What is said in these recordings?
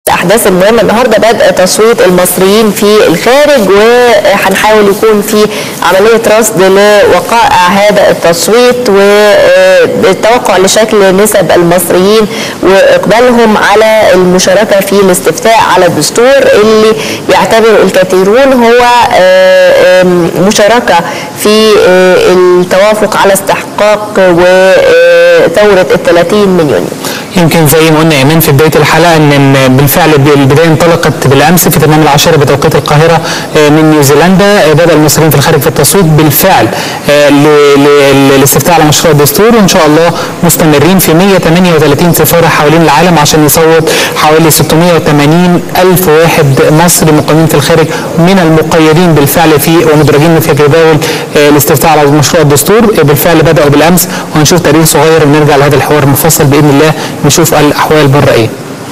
الاحداث المهمه النهارده بدء تصويت المصريين في الخارج وهنحاول يكون في عمليه رصد لوقائع هذا التصويت والتوقع لشكل نسب المصريين واقبالهم على المشاركه في الاستفتاء على الدستور اللي يعتبر الكثيرون هو مشاركه في التوافق على استحقاق وثوره ال 30 من يونيو. يمكن زي ما قلنا ايمان في بدايه الحلقه ان بالفعل البدايه انطلقت بالامس في تمام العاشره بتوقيت القاهره من نيوزيلندا بدا المصريين في الخارج في التصويت بالفعل للاستفتاء على مشروع الدستور وان شاء الله مستمرين في 138 سفاره حوالين العالم عشان يصوت حوالي 680 الف واحد مصري مقيمين في الخارج من المقيدين بالفعل في ومدرجين في جداول الاستفتاء على مشروع الدستور بالفعل بداوا بالامس وهنشوف تاريخ صغير ونرجع لهذا الحوار المفصل باذن الله نشوف الاحوال بره ايه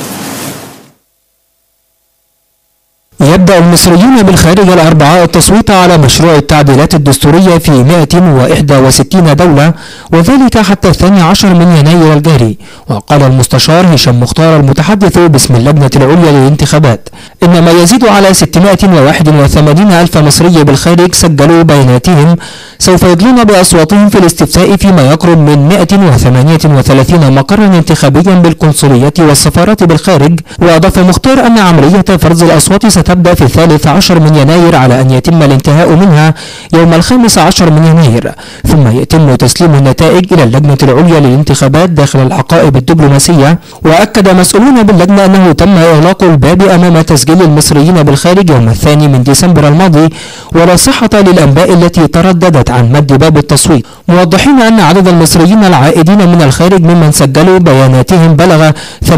يبدأ المصريون بالخارج الأربعاء التصويت على مشروع التعديلات الدستورية في 161 دولة وذلك حتى الثاني عشر من يناير الجاري وقال المستشار هشام مختار المتحدث باسم اللجنة العليا للانتخابات إن ما يزيد على 681 ألف مصري بالخارج سجلوا بياناتهم سوف يدلون بأصواتهم في الاستفتاء فيما يقرب من 138 مقرا انتخابيا بالقنصليات والسفارات بالخارج وأضاف مختار أن عملية فرز الأصوات ستبدأ في الثالث عشر من يناير على أن يتم الانتهاء منها يوم الخامس عشر من يناير ثم يتم تسليم النتائج إلى اللجنة العليا للانتخابات داخل الحقائب الدبلوماسية وأكد مسؤولون باللجنة أنه تم إغلاق الباب أمام تسجيل المصريين بالخارج يوم الثاني من ديسمبر الماضي ولا صحة للأنباء التي ترددت عن مد باب التصويت موضحين أن عدد المصريين العائدين من الخارج ممن سجلوا بياناتهم بلغ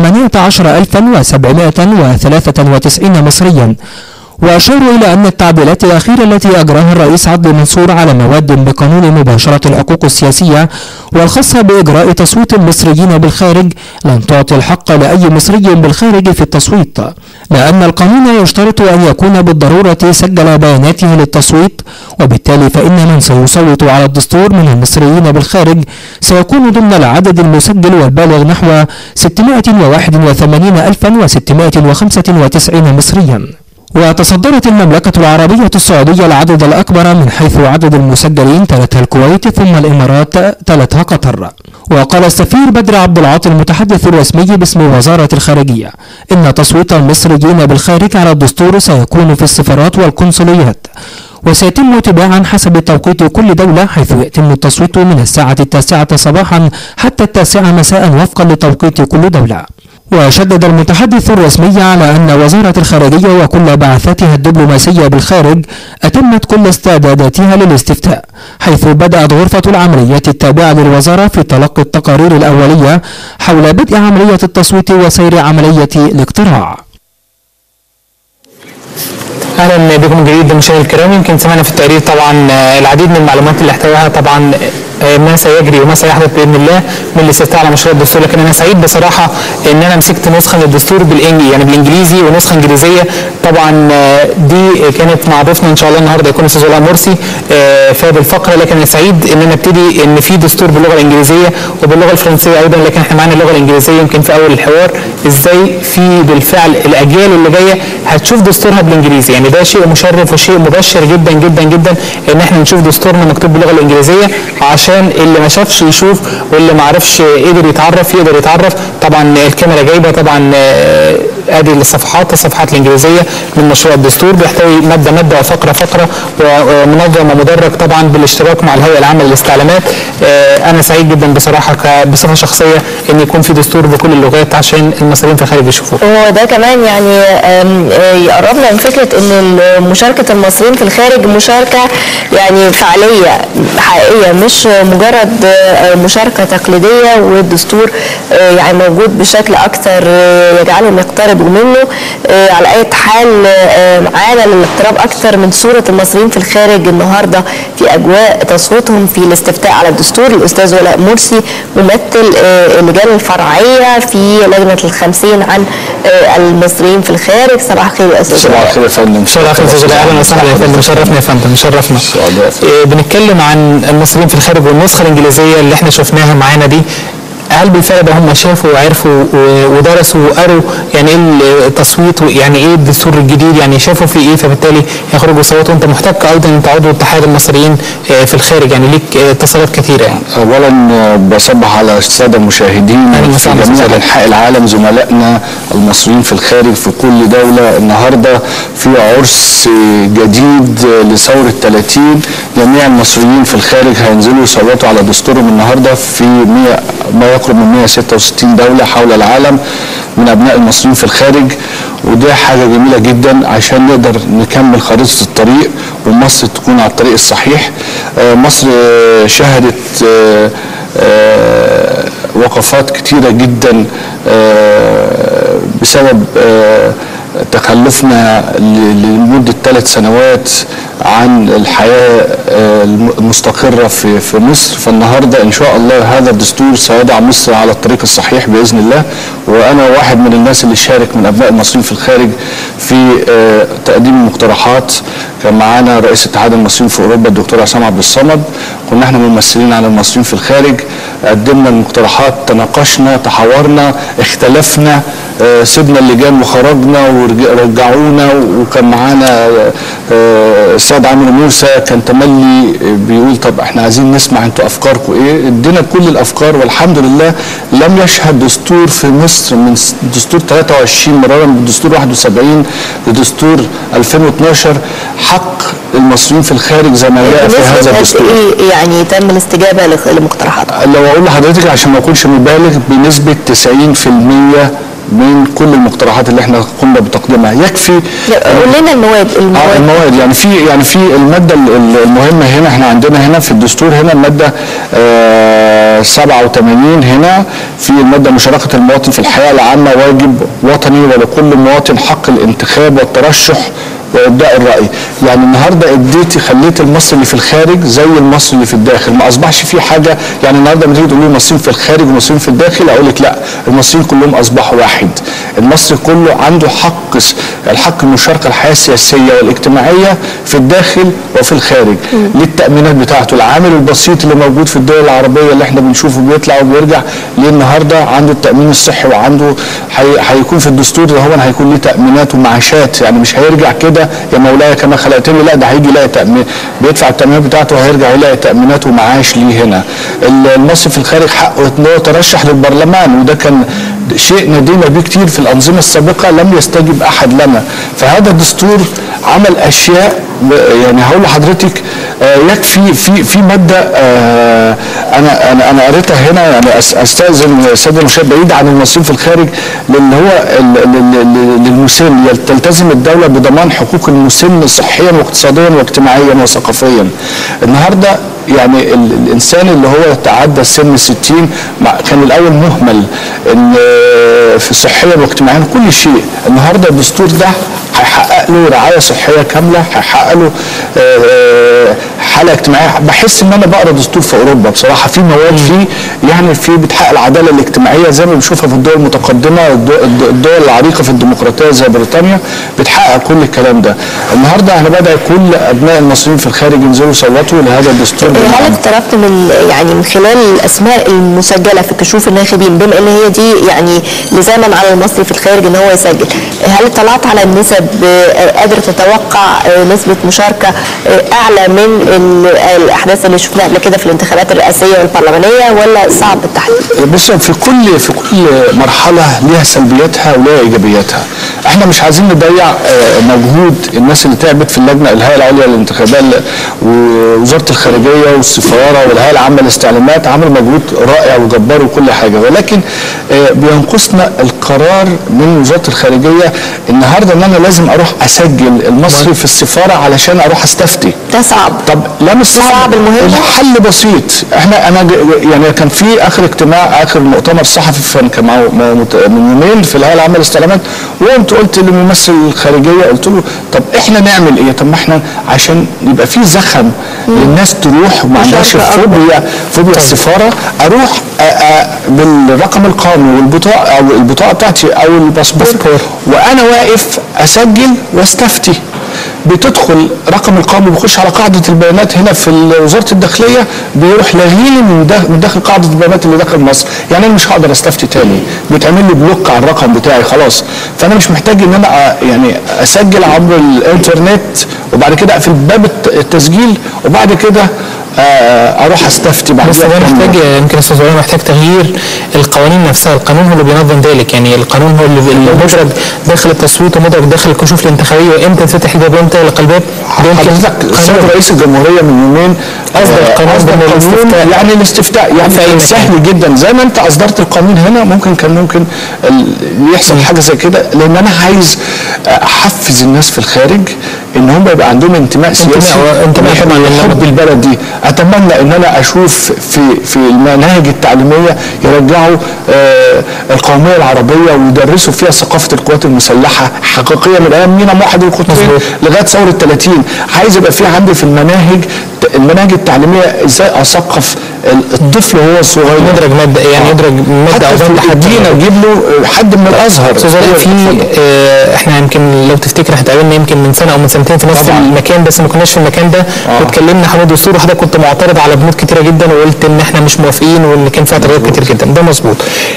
18793 مصريا وأشاروا إلى أن التعديلات الأخيرة التي أجراها الرئيس عدلي منصور على مواد بقانون مباشرة الحقوق السياسية والخاصة بإجراء تصويت المصريين بالخارج لن تعطي الحق لأي مصري بالخارج في التصويت لأن القانون يشترط أن يكون بالضرورة سجل بياناته للتصويت وبالتالي فإن من سيصوت على الدستور من المصريين بالخارج سيكون ضمن العدد المسجل والبالغ نحو 681695 مصريا وتصدرت المملكة العربية السعودية العدد الأكبر من حيث عدد المسجلين تلتها الكويت ثم الإمارات تلتها قطر وقال السفير بدر عبد العاطي المتحدث الرسمي باسم وزارة الخارجية إن تصويت المصريين بالخارج على الدستور سيكون في السفارات والقنصليات وسيتم تباعا حسب توقيت كل دولة حيث يتم التصويت من الساعة التاسعة صباحا حتى التاسعة مساء وفقا لتوقيت كل دولة وشدد المتحدث الرسمي على أن وزارة الخارجية وكل بعثاتها الدبلوماسية بالخارج أتمت كل استعداداتها للاستفتاء حيث بدأت غرفة العمليات التابعة للوزارة في تلقي التقارير الأولية حول بدء عملية التصويت وسير عملية الاقتراع اهلا بكم جديد مشاهدينا الكرام يمكن سمعنا في التقرير طبعا العديد من المعلومات اللي احتواها طبعا ما سيجري وما سيحدث باذن الله من الاستفتاء على مشروع الدستور لكن انا سعيد بصراحه ان انا مسكت نسخه من الدستور بالانجليزي يعني بالانجليزي ونسخه انجليزيه طبعا دي كانت مع ضيفنا ان شاء الله النهارده يكون الاستاذ ولاء مرسي في هذه الفقره لكن انا سعيد ان انا ابتدي ان في دستور باللغه الانجليزيه وباللغه الفرنسيه ايضا لكن احنا معانا اللغه الانجليزيه يمكن في اول الحوار ازاي في بالفعل الاجيال اللي جايه هتشوف دستورها بالانجليزي يعني ده شيء مشرف وشيء مبشر جدا جدا جدا ان احنا نشوف دستورنا مكتوب باللغه الانجليزيه عشان اللي ما شافش يشوف واللي ما عرفش قدر يتعرف يقدر يتعرف طبعا الكاميرا جايبه طبعا ادي الصفحات الصفحات الانجليزيه من مشروع الدستور بيحتوي ماده ماده وفقره فقره ومنظم ومدرج طبعا بالاشتراك مع الهيئه العامه للاستعلامات انا سعيد جدا بصراحه بصفه شخصيه ان يكون في دستور بكل اللغات عشان المصريين في الخارج يشوفوه. هو ده كمان يعني يقربنا من فكره ان مشاركه المصريين في الخارج مشاركه يعني فعاليه حقيقيه مش مجرد مشاركه تقليديه والدستور يعني موجود بشكل اكثر يجعلهم يقتربوا منه على اي حال معانا للاقتراب اكثر من صوره المصريين في الخارج النهارده في اجواء تصويتهم في الاستفتاء على الدستور الاستاذ ولاء مرسي ممثل اللجان الفرعيه في لجنه الخمسين عن المصريين في الخارج صباح الخير يا استاذ صباح الخير يا فندم صباح الخير يا استاذ اهلا وسهلا يا فندم شرفنا يا فندم شرفنا بنتكلم عن المصريين في الخارج والنسخه الانجليزيه اللي احنا شفناها معانا دي هل بالفعل ده هم شافوا وعرفوا و- ودرسوا وقروا يعني ايه التصويت ويعني ايه الدستور الجديد يعني شافوا في ايه فبالتالي يخرجوا يصوتوا انت محتك ايضا انت عضو اتحاد المصريين آه، في الخارج يعني ليك آه، اتصالات كثيره يعني اولا آه، بصبح على الساده المشاهدين أهلا في وسهلا جميع وسهلا. انحاء العالم زملائنا المصريين في الخارج في كل دوله النهارده في عرس جديد لثوره 30 جميع المصريين في الخارج هينزلوا يصوتوا على دستورهم النهارده في 100 ما يقرب من 166 دوله حول العالم من ابناء المصريين في الخارج ودي حاجه جميله جدا عشان نقدر نكمل خريطه الطريق ومصر تكون على الطريق الصحيح آه، مصر آه، شهدت آه، آه، وقفات كتيرة جدا آه، بسبب آه، تخلفنا ل- لمدة ثلاث سنوات عن الحياة آه، الم- المستقرة في في مصر فالنهاردة إن شاء الله هذا الدستور سيضع مصر على الطريق الصحيح بإذن الله وأنا واحد من الناس اللي شارك من أبناء المصريين في الخارج في آه، تقديم المقترحات كان معانا رئيس اتحاد المصريين في أوروبا الدكتور عصام عبد الصمد كنا احنا ممثلين على المصريين في الخارج قدمنا المقترحات تناقشنا تحاورنا اختلفنا آه، سيبنا اللجان وخرجنا ورجعونا وكان معانا آه، السيد عمرو موسى كان تملي بيقول طب احنا عايزين نسمع انتوا افكاركم ايه ادينا كل الافكار والحمد لله لم يشهد دستور في مصر من س- دستور 23 مرارا من دستور 71 لدستور 2012 حق المصريين في الخارج زي ما جاء في بنسبة هذا قد الدستور ايه يعني تم الاستجابه لخ- لمقترحاتها؟ لو اقول لحضرتك عشان ما اكونش مبالغ بنسبه 90% من كل المقترحات اللي احنا قمنا بتقديمها يكفي قول لنا المواد اه المواد المواد يعني في يعني في الماده ال- ال- المهمه هنا احنا عندنا هنا في الدستور هنا الماده آه 87 هنا في الماده مشاركه المواطن في الحياه العامه واجب وطني ولكل مواطن حق الانتخاب والترشح وابداء الراي يعني النهارده اديتي خليت المصري اللي في الخارج زي المصري اللي في الداخل ما اصبحش في حاجه يعني النهارده لما تيجي تقول لي المصريين في الخارج والمصريين في الداخل اقول لك لا المصريين كلهم اصبحوا واحد المصري كله عنده حق الحق المشاركه الحياه السياسيه والاجتماعيه في الداخل وفي الخارج للتامينات بتاعته العامل البسيط اللي موجود في الدول العربيه اللي احنا بنشوفه بيطلع وبيرجع ليه النهارده عنده التامين الصحي وعنده هي- هيكون في الدستور ده هو هيكون ليه تامينات ومعاشات يعني مش هيرجع كده يا مولاي كما خلقتني لا ده هيجي يلاقي تامين بيدفع التامينات بتاعته وهيرجع يلاقي تامينات ومعاش ليه هنا ال- المصري في الخارج حقه ان هو يترشح للبرلمان وده كان شيء ندينا بيه كتير في الانظمه السابقه لم يستجب احد لنا فهذا الدستور عمل اشياء ب- يعني هقول لحضرتك آه، يكفي في في ماده آه، انا انا انا قريتها هنا يعني أس- استاذن الساده المشاهد بعيد عن المصريين في الخارج لان هو ال- ال- ال- للمسن تلتزم الدوله بضمان حقوق المسن صحيا واقتصاديا واجتماعيا وثقافيا النهارده يعني ال- الانسان اللي هو تعدى سن 60 مع- كان الاول مهمل ان آه، في صحيا واجتماعيا كل شيء النهارده الدستور ده هيحقق له رعايه صحيه كامله هيحقق له آه، آه، حاله اجتماعيه بحس ان انا بقرا دستور في اوروبا بصراحه في مواد فيه يعني في بتحقق العداله الاجتماعيه زي ما بنشوفها في الدول المتقدمه الدو- الدو- الدول العريقه في الديمقراطيه زي بريطانيا بتحقق كل الكلام ده النهارده انا بدعي كل ابناء المصريين في الخارج ينزلوا يصوتوا لهذا الدستور هل بالعام. اقتربت من يعني من خلال الاسماء المسجله في كشوف الناخبين بما ان هي دي يعني لزاما على المصري في الخارج ان هو يسجل هل اطلعت على النسب آه، قادر تتوقع آه، نسبه مشاركه آه، اعلى من ال- الاحداث اللي شفناها قبل كده في الانتخابات الرئاسيه والبرلمانيه ولا صعب التحديد؟ بص في كل في كل مرحله ليها سلبياتها وليها ايجابياتها احنا مش عايزين نضيع آه، مجهود الناس اللي تعبت في اللجنه الهيئه العليا للانتخابات ووزاره الخارجيه والسفاره والهيئه العامه للاستعلامات عملوا مجهود رائع وجبار وكل حاجه ولكن آه، بينقصنا القرار من وزاره الخارجيه النهارده ان انا لازم اروح اسجل المصري في السفاره علشان اروح استفتي ده صعب طب لا مش صعب صعب المهم. الحل بسيط احنا انا ج- يعني كان في اخر اجتماع اخر مؤتمر صحفي كان كان مع مع- مت- من يومين في الهيئه العامه للاستعلامات وقمت قلت للممثل الخارجيه قلت له طب احنا نعمل ايه؟ طب ما احنا عشان يبقى في زخم للناس تروح وما عندهاش مشاركة أكبر. فوبيا فوبيا السفاره اروح أ- أ- بالرقم القومي والبطاقه او البطاقه بتاعتي او الباسبور وانا واقف اسجل واستفتي بتدخل رقم القومي بيخش على قاعده البيانات هنا في ال- وزاره الداخليه بيروح لاغيه من دا- من داخل قاعده البيانات اللي داخل مصر يعني انا مش هقدر استفتي تاني بيتعمل لي بلوك على الرقم بتاعي خلاص فانا مش محتاج ان انا أ- يعني اسجل عبر الانترنت وبعد كده اقفل باب الت- التسجيل وبعد كده آه، اروح استفتي بعد بس ده محتاج يمكن استاذ وائل محتاج تغيير القوانين نفسها القانون هو اللي بينظم ذلك يعني القانون هو اللي اللي مدرج داخل التصويت ومدرج داخل الكشوف الانتخابيه وامتى تفتح الباب وامتى يغلق الباب ده يمكن حضرتك السيد قانون رئيس الجمهوريه من يومين أصدر آه، قانون أصدر ضمن قانون الاستفتاء. يعني الاستفتاء يعني في أي مكان. سهل جدا زي ما انت اصدرت القانون هنا ممكن كان ممكن ال- يحصل حاجه زي كده لان انا عايز احفز الناس في الخارج ان هم يبقى عندهم انتماء سياسي وانتماء ويحب- طبعاً للبلد. يحب البلد دي اتمنى ان انا اشوف في في المناهج التعليميه يرجعوا آه، القوميه العربيه ويدرسوا فيها ثقافه القوات المسلحه حقيقيه من ايام مينا موحد القطرين مظبوط. لغايه ثوره 30 عايز يبقى في عندي في المناهج المناهج التعليميه ازاي اثقف الطفل وهو صغير يدرج ماده يعني يدرج ماده او حتى في ماده حد الدين اجيب له حد من الازهر استاذ وائل في آه، احنا يمكن لو تفتكر احنا اتقابلنا يمكن من سنه او من سنتين في نفس طبعاً. المكان بس ما كناش في المكان ده آه. واتكلمنا حول الدستور وحضرتك كنت معترض على بنود كتيره جدا وقلت ان احنا مش موافقين وان كان فيها تغيرات كتير جدا ده مظبوط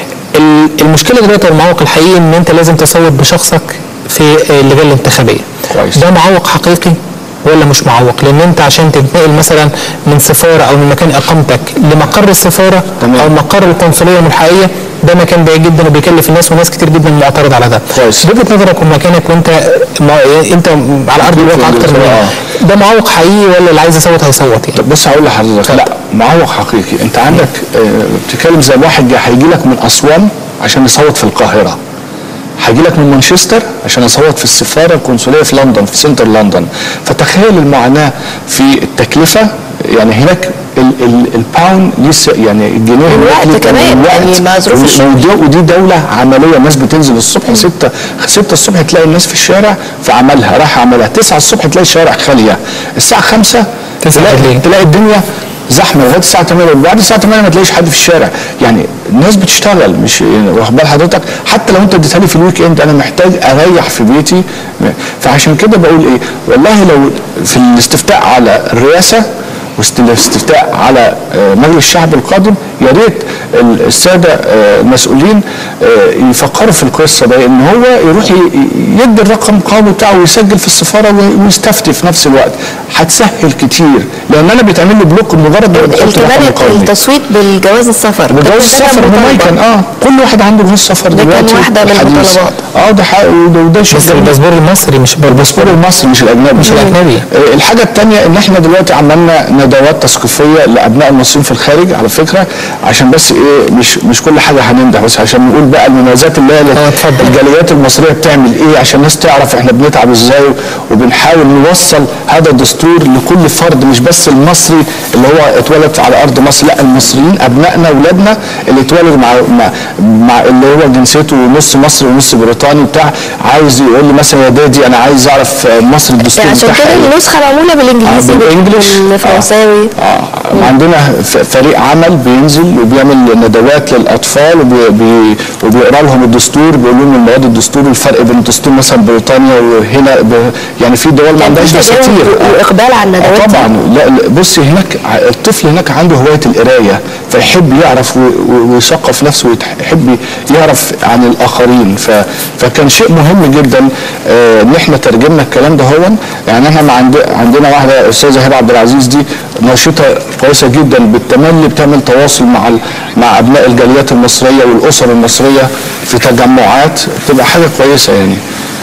ال- المشكله دلوقتي والمعوق الحقيقي ان انت لازم تصوت بشخصك في آه، اللجان الانتخابيه كويس. ده معوق حقيقي ولا مش معوق لان انت عشان تنتقل مثلا من سفاره او من مكان اقامتك لمقر السفاره تمام. او مقر القنصليه الحقيقيه ده مكان بعيد جدا وبيكلف الناس وناس كتير جدا معترض على ده كويس. بوجهه نظرك ومكانك وانت ما انت على ارض الواقع اكتر من آه. ده معوق حقيقي ولا اللي عايز يصوت هيصوت يعني طب بص هقول لحضرتك لا معوق حقيقي انت عندك آه، بتتكلم زي واحد جاي هيجي لك من اسوان عشان يصوت في القاهره هيجي لك من مانشستر عشان يصوت في السفاره القنصليه في لندن في سنتر لندن فتخيل المعاناه في التكلفه يعني هناك ال- ال- الباوند لسه يعني الجنيه هناك والوقت ليه كمان، والوقت. يعني مع ظروف و- الشغل. ودي, ودي دوله عمليه الناس بتنزل الصبح 6 6 الصبح تلاقي الناس في الشارع في عملها رايحه عملها 9 الصبح تلاقي الشارع خاليه الساعه 5 تسعة تلاقي, بالليل. تلاقي الدنيا زحمه لغايه الساعه 8 وبعد الساعه 8 ما تلاقيش حد في الشارع يعني الناس بتشتغل مش واخد بال حضرتك حتى لو انت اديتها لي في الويك اند انا محتاج اريح في بيتي فعشان كده بقول ايه والله لو في الاستفتاء على الرئاسه والاستفتاء على آه، مجلس الشعب القادم يا ريت ال- الساده آه، المسؤولين آه، يفكروا في القصه ده ان هو يروح ي- ي- يدي الرقم القومي بتاعه ويسجل في السفاره وي- ويستفتي في نفس الوقت هتسهل كتير لان انا بيتعمل لي بلوك بمجرد ما بحط الرقم كمان القومي التصويت بالجواز السفر ده بجواز كان السفر مطالبة. ممكن اه كل واحد عنده جواز سفر ده كان دلوقتي واحدة من حديث. المطالبات. اه ده حق وده, وده شيء بس جميل. الباسبور المصري مش الباسبور المصري مش الاجنبي مش الأجنبي. آه، الحاجه الثانيه ان احنا دلوقتي عملنا ندوات تثقيفيه لابناء المصريين في الخارج على فكره عشان بس ايه مش مش كل حاجه هنمدح بس عشان نقول بقى المميزات اللي هي اه، اتفضل. الجاليات المصريه بتعمل ايه عشان الناس تعرف احنا بنتعب ازاي وبنحاول نوصل هذا الدستور لكل فرد مش بس المصري اللي هو اتولد على ارض مصر لا المصريين ابنائنا اولادنا اللي اتولدوا مع مع, مع اللي هو جنسيته نص مصري ونص بريطاني بتاع عايز يقول لي مثلا يا دادي انا عايز اعرف آه، مصر الدستور يعني عشان بتاعها كده ايه النسخه معموله بالانجليزي آه، بالانجلش بالفرنساوي اه عندنا ف- فريق عمل بينزل وبيعمل ندوات للاطفال وبي بي- وبيقرا لهم الدستور بيقول لهم المواد الدستور والفرق بين الدستور مثلا بريطانيا وهنا ب... يعني في دول ما عندهاش في دساتير تجاوب آه. واقبال على آه الندوات دي. طبعا لا لا، بصي هناك ع- الطفل هناك عنده هوايه القرايه فيحب يعرف و- و- ويثقف نفسه ويحب يعرف عن الاخرين ف... فكان شيء مهم جدا آه، ان احنا ترجمنا الكلام ده هون يعني احنا مع عند... عندنا واحده استاذه هبه عبد العزيز دي نشيطه كويسه جدا بالتملي بتعمل تواصل مع ال... مع ابناء الجاليات المصريه والاسر المصريه في تجمعات بتبقى حاجه كويسه يعني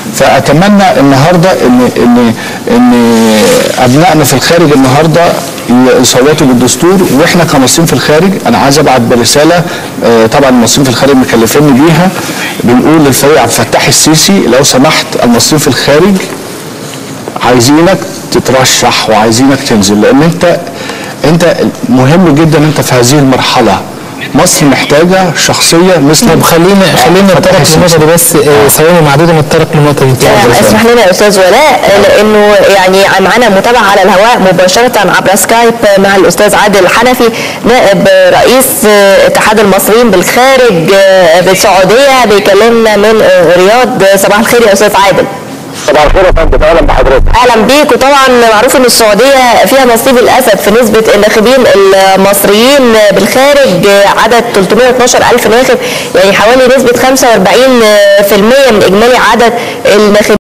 فاتمنى النهارده ان ان ان ابنائنا في الخارج النهارده يصوتوا بالدستور واحنا كمصريين في الخارج انا عايز ابعت برساله آه، طبعا المصريين في الخارج مكلفيني بيها بنقول للفريق عبد الفتاح السيسي لو سمحت المصريين في الخارج عايزينك تترشح وعايزينك تنزل لان انت انت مهم جدا انت في هذه المرحله مصر محتاجه شخصيه مثل طب خلينا خلينا فتح نتطرق السيسي. للنقطه دي بس آه، ثواني معدوده نتطرق للنقطه دي آه، اسمح لنا يا استاذ ولاء لانه يعني معانا متابعه على الهواء مباشره عبر سكايب مع الاستاذ عادل حنفي نائب رئيس اتحاد المصريين بالخارج بالسعوديه بيكلمنا من رياض صباح الخير يا استاذ عادل صباح الخير يا فندم اهلا بحضرتك اهلا بيك وطبعا معروف ان السعوديه فيها نصيب الاسد في نسبه الناخبين المصريين بالخارج عدد 312 الف ناخب يعني حوالي نسبه 45% من اجمالي عدد الناخبين